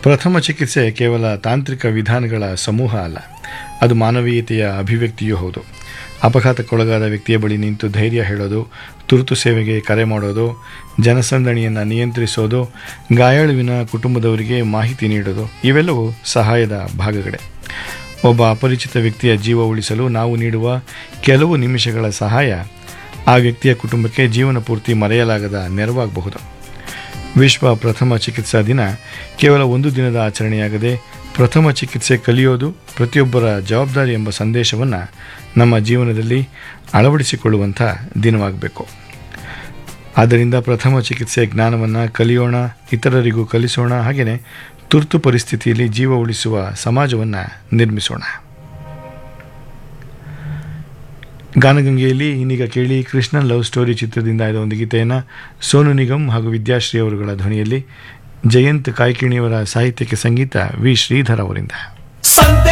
ಪ್ರಥಮ ಚಿಕಿತ್ಸೆ ಕೇವಲ ತಾಂತ್ರಿಕ ವಿಧಾನಗಳ ಸಮೂಹ ಅಲ್ಲ ಅದು ಮಾನವೀಯತೆಯ ಅಭಿವ್ಯಕ್ತಿಯೂ ಹೌದು ಅಪಘಾತಕ್ಕೊಳಗಾದ ವ್ಯಕ್ತಿಯ ಬಳಿ ನಿಂತು ಧೈರ್ಯ ಹೇಳೋದು ತುರ್ತು ಸೇವೆಗೆ ಕರೆ ಮಾಡೋದು ಜನಸಂದಣಿಯನ್ನು ನಿಯಂತ್ರಿಸೋದು ಗಾಯಾಳುವಿನ ಕುಟುಂಬದವರಿಗೆ ಮಾಹಿತಿ ನೀಡೋದು ಇವೆಲ್ಲವೂ ಸಹಾಯದ ಭಾಗಗಳೇ ಒಬ್ಬ ಅಪರಿಚಿತ ವ್ಯಕ್ತಿಯ ಜೀವ ಉಳಿಸಲು ನಾವು ನೀಡುವ ಕೆಲವು ನಿಮಿಷಗಳ ಸಹಾಯ ಆ ವ್ಯಕ್ತಿಯ ಕುಟುಂಬಕ್ಕೆ ಜೀವನ ಪೂರ್ತಿ ಮರೆಯಲಾಗದ ನೆರವಾಗಬಹುದು ವಿಶ್ವ ಪ್ರಥಮ ಚಿಕಿತ್ಸಾ ದಿನ ಕೇವಲ ಒಂದು ದಿನದ ಆಚರಣೆಯಾಗದೆ ಪ್ರಥಮ ಚಿಕಿತ್ಸೆ ಕಲಿಯೋದು ಪ್ರತಿಯೊಬ್ಬರ ಜವಾಬ್ದಾರಿ ಎಂಬ ಸಂದೇಶವನ್ನು ನಮ್ಮ ಜೀವನದಲ್ಲಿ ಅಳವಡಿಸಿಕೊಳ್ಳುವಂಥ ದಿನವಾಗಬೇಕು ಆದ್ದರಿಂದ ಪ್ರಥಮ ಚಿಕಿತ್ಸೆ ಜ್ಞಾನವನ್ನು ಕಲಿಯೋಣ ಇತರರಿಗೂ ಕಲಿಸೋಣ ಹಾಗೆಯೇ ತುರ್ತು ಪರಿಸ್ಥಿತಿಯಲ್ಲಿ ಜೀವ ಉಳಿಸುವ ಸಮಾಜವನ್ನು ನಿರ್ಮಿಸೋಣ ಗಾನಗಂಗೆಯಲ್ಲಿ ಇನ್ನೀಗ ಕೇಳಿ ಕೃಷ್ಣನ್ ಲವ್ ಸ್ಟೋರಿ ಚಿತ್ರದಿಂದ ಆದ ಒಂದು ಗೀತೆಯನ್ನು ಸೋನು ನಿಗಮ್ ಹಾಗೂ ವಿದ್ಯಾಶ್ರೀ ಅವರುಗಳ ಧ್ವನಿಯಲ್ಲಿ ಜಯಂತ್ ಕಾಯ್ಕಿಣಿಯವರ ಸಾಹಿತ್ಯಕ್ಕೆ ಸಂಗೀತ ವಿ ಶ್ರೀಧರ್ ಅವರಿಂದ ಸಂತೆ